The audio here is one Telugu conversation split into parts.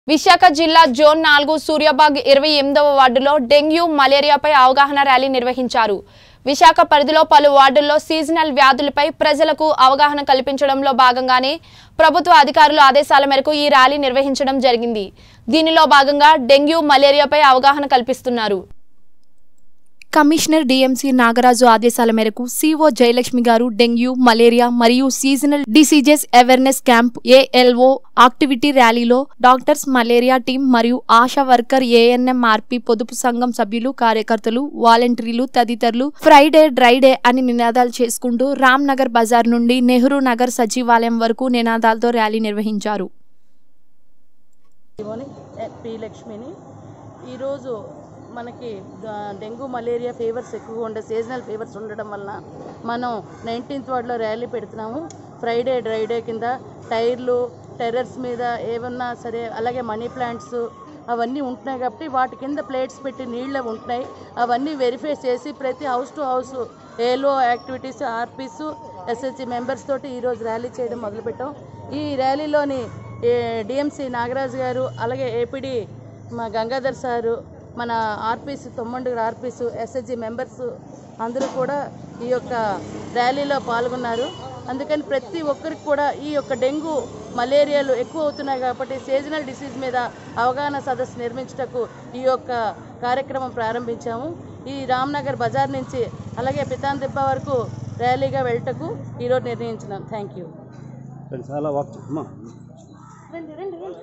విశాఖ జిల్లా జోన్ నాలుగు సూర్యాబాగ్ ఇరవై ఎనిమిదవ వార్డులో డెంగ్యూ మలేరియాపై అవగాహన ర్యాలీ నిర్వహించారు విశాఖ పరిధిలో పలు వార్డుల్లో సీజనల్ వ్యాధులపై ప్రజలకు అవగాహన కల్పించడంలో భాగంగానే ప్రభుత్వ అధికారుల ఆదేశాల మేరకు ఈ ర్యాలీ నిర్వహించడం జరిగింది దీనిలో భాగంగా డెంగ్యూ మలేరియాపై అవగాహన కల్పిస్తున్నారు కమిషనర్ డిఎంసి నాగరాజు ఆదేశాల మేరకు సిఓ జయలక్ష్మి గారు డెంగ్యూ మలేరియా మరియు seasonal diseases awareness camp ALO activity ర్యాలీలో డాక్టర్స్ మలేరియా టీం మరియు ఆశా వర్కర్ ఏఎన్ఎం ఆర్పి పొదుపు సంఘం సభ్యులు కార్యకర్తలు వాలంటీర్లు తదితరులు ఫ్రైడే డ్రైడే అని నినాదాలు చేసుకుంటూ రామ్ నగర్ బజార్ నుండి నెహ్రూ నగర్ సచివాలయం వరకు నినాదాలతో ర్యాలీ నిర్వహించారు ఇవోని పి లక్ష్మిని ఈరోజు మనకి ద- డెంగ్యూ మలేరియా ఫీవర్స్ ఎక్కువగా ఉండే సీజనల్ ఫీవర్స్ ఉండడం వలన మనం నైన్టీన్త్ వార్డులో ర్యాలీ పెడుతున్నాము ఫ్రైడే డ్రైడే కింద టైర్లు టెర్రర్స్ మీద ఏమన్నా సరే అలాగే మనీ ప్లాంట్స్ అవన్నీ ఉంటున్నాయి కాబట్టి వాటి కింద ప్లేట్స్ పెట్టి నీళ్ళు ఉంటున్నాయి అవన్నీ వెరిఫై చేసి ప్రతి హౌస్ టు హౌస్ ఏలో యాక్టివిటీస్ ఆర్పీస్ ఎస్ఎస్సి మెంబర్స్ తోటి ఈరోజు ర్యాలీ చేయడం మొదలుపెట్టాం ఈ ర్యాలీలోని డిఎంసి నాగరాజు గారు అలాగే ఏపీడీ మా గంగాధర్ సారు మన ఆర్పీస్ తొమ్మండుగురు ఆర్పీస్ ఎస్ఎస్జి మెంబర్స్ అందరూ కూడా ఈ యొక్క ర్యాలీలో పాల్గొన్నారు అందుకని ప్రతి ఒక్కరికి కూడా ఈ యొక్క డెంగ్యూ మలేరియాలు ఎక్కువ అవుతున్నాయి కాబట్టి సీజనల్ డిసీజ్ మీద అవగాహన సదస్సు నిర్మించుటకు ఈ యొక్క కార్యక్రమం ప్రారంభించాము ఈ రామ్నగర్ బజార్ నుంచి అలాగే పితాన్ దిబ్బ వరకు ర్యాలీగా వెళ్ళటకు ఈరోజు నిర్ణయించినాం థ్యాంక్ యూ రెండు సార్లు వాక్ అమ్మా రండి రండి రండి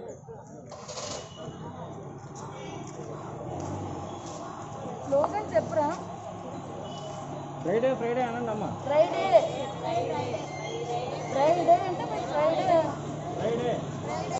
స్లోగన్ చెప్పరా ఫ్రైడే ఫ్రైడే అనండి అమ్మా ఫ్రైడే ఫ్రైడే అంటే ఫ్రైడే ఫ్రైడే